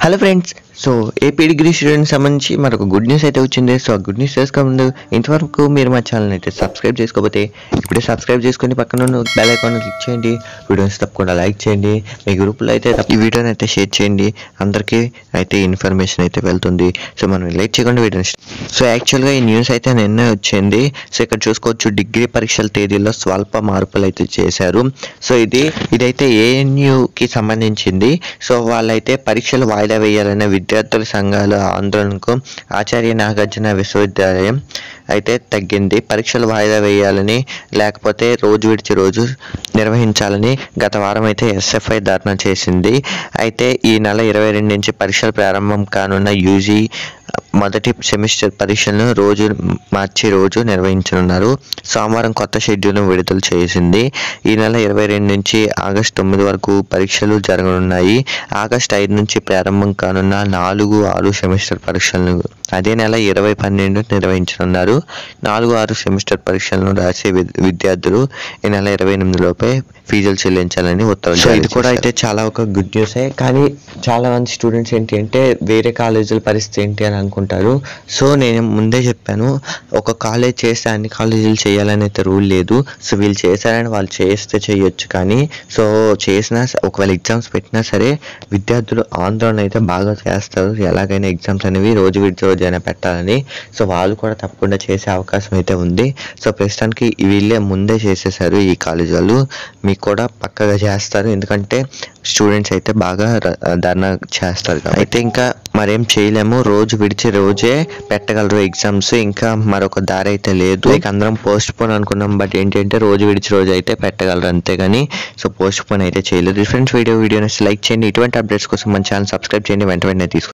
Hello friends so AP degree students సంబంధించి మరొక good news అయితే వచ్చింది సో ఆ గుడ్ న్యూస్ తెలుసుకో ముందు ఇంతవరకు మీరు మా ఛానల్ అయితే సబ్స్క్రైబ్ చేసుకోకపోతే ఇప్పుడే సబ్స్క్రైబ్ చేసుకొని పక్కన ఉన్న బెల్ ఐకాన్ క్లిక్ చేయండి వీడియోస్ తప్పకుండా లైక్ చేయండి మీ గ్రూప్లో అయితే ఈ వీడియోని అయితే షేర్ చేయండి అందరికీ అయితే ఇన్ఫర్మేషన్ అయితే వెళ్తుంది సో మనం లేట్ చేయకుండా వీడియోని సో యాక్చువల్గా ఈ న్యూస్ అయితే నిన్న వచ్చింది సో ఇక్కడ చూసుకోవచ్చు డిగ్రీ పరీక్షల తేదీలో స్వల్ప మార్పులు అయితే చేశారు సో ఇది ఇదైతే ఏఎన్యుకి సంబంధించింది సో వాళ్ళైతే పరీక్షలు వాయిదా వేయాలనే విద్యార్థుల సంఘాల ఆందోళనకు ఆచార్య నాగార్జున విశ్వవిద్యాలయం అయితే తగ్గింది పరీక్షలు వాయిదా వేయాలని లేకపోతే రోజు విడిచి రోజు నిర్వహించాలని గత వారం అయితే ఎస్ఎఫ్ఐ ధర్నా చేసింది అయితే ఈ నెల ఇరవై రెండు నుంచి పరీక్షలు ప్రారంభం కానున్న యూజీ మొదటి సెమిస్టర్ పరీక్షలను రోజు మార్చి రోజు నిర్వహించనున్నారు సోమవారం కొత్త షెడ్యూల్ను విడుదల చేసింది ఈ నెల ఇరవై రెండు నుంచి ఆగస్టు తొమ్మిది వరకు పరీక్షలు జరగనున్నాయి ఆగస్టు ఐదు నుంచి ప్రారంభం కానున్న నాలుగు ఆరు సెమిస్టర్ పరీక్షలను అదే నెల ఇరవై పన్నెండు నిర్వహించనున్నారు నాలుగు ఆరు సెమిస్టర్ పరీక్షలను రాసే వి- విద్యార్థులు ఈ నెల ఇరవై ఎనిమిది లోపే ఫీజులు చెల్లించాలని ఉత్తర్వులు సో జారీ ఇది కూడా చేశారు. అయితే చాలా ఒక గుడ్ న్యూసే కానీ చాలా మంది స్టూడెంట్స్ ఏంటి అంటే వేరే కాలేజీల పరిస్థితి ఏంటి అని అనుకుంటారు సో నేను ముందే చెప్పాను ఒక కాలేజ్ చేస్తే అన్ని కాలేజీలు చేయాలని అయితే రూల్ లేదు సో వీళ్ళు చేశారని వాళ్ళు చేస్తే చేయొచ్చు కానీ సో చేసినా స- ఒకవేళ ఎగ్జామ్స్ పెట్టినా సరే విద్యార్థులు ఆందోళన అయితే బాగా చేస్తారు ఎలాగైనా ఎగ్జామ్స్ అనేవి రోజు విడిచి రోజు అయినా పెట్టాలని సో వాళ్ళు కూడా తప్పకుండా చేసే అవకాశం అయితే ఉంది సో ప్రస్తుతానికి వీళ్ళే ముందే చేసేసారు ఈ కాలేజ్ వాళ్ళు మీకు కూడా పక్కగా చేస్తారు ఎందుకంటే స్టూడెంట్స్ అయితే బాగా ర- ధర్నా చేస్తారు కాబట్టి. అయితే ఇంకా మరేం చేయలేము రోజు విడిచి రోజే పెట్టగలరు ఎగ్జామ్స్ ఇంకా మరొక దారి అయితే లేదు లైక్ అందరం పోస్ట్ పోన్ అనుకున్నాం బట్ ఏంటంటే రోజు విడిచి రోజు అయితే పెట్టగలరు అంతేగాని సో పోస్ట్ పోన్ అయితే చేయలేదు ఫ్రెండ్స్ వీడియో వీడియోని లైక్ చేయండి ఇటువంటి అప్డేట్స్ కోసం మన ఛానల్ సబ్స్క్రైబ్ చేయండి వెంట వెంటనే తీసుకు